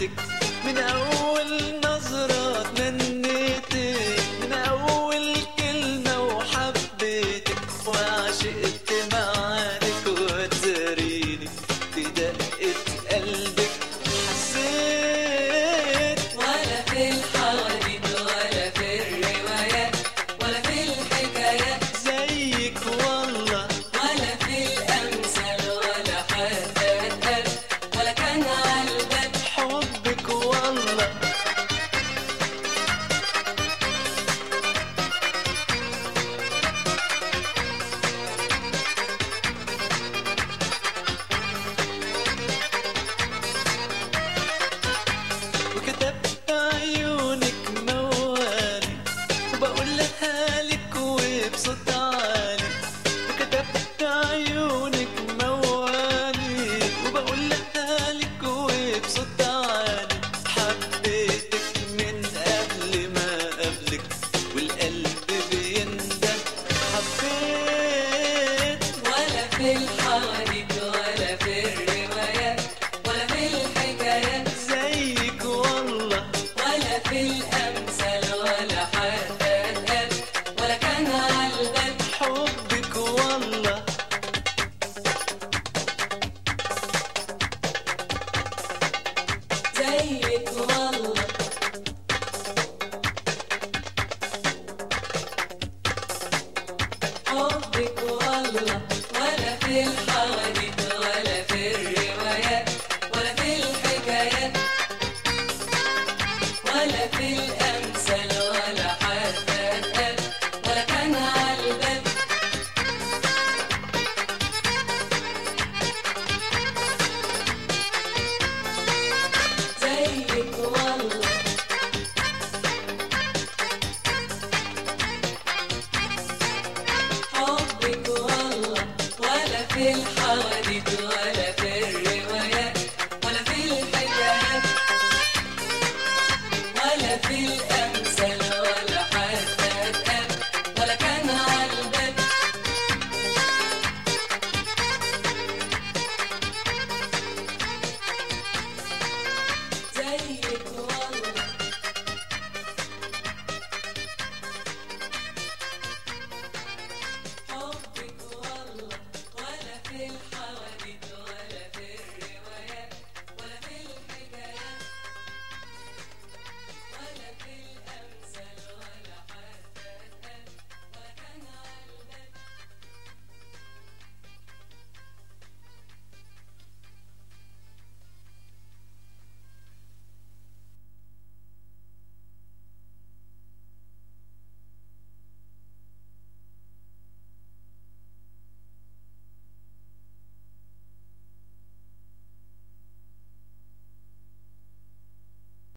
حبيتك من أول نظرة تمنيتك من أول كلمة وحبيتك وعشقت معانك وتريني في دقة قلبك حسيت ولا في الحواديت ولا في الروايات ولا في الحكايات زيك والله ولا في الأمثال ولا حتى اتقال ولا كان عالبال حبك والله وكتبت عيونك موالي وبقول لها لك وبصوت عالي وكتبت عيونك موالي وبقول لها لك وبصوت عالي حبيتك من قبل ما قبلك والقلب بينده حبيت ولا في الحواديت ولا في الروايات ولا في الحكايات زيك والله ولا في الأمثال ولا حتى اتقال ولا كان عالبال حبك والله زيك والله حبك والله ولا في الحواديت ولا في الروايات ولا في الحكايات ولا في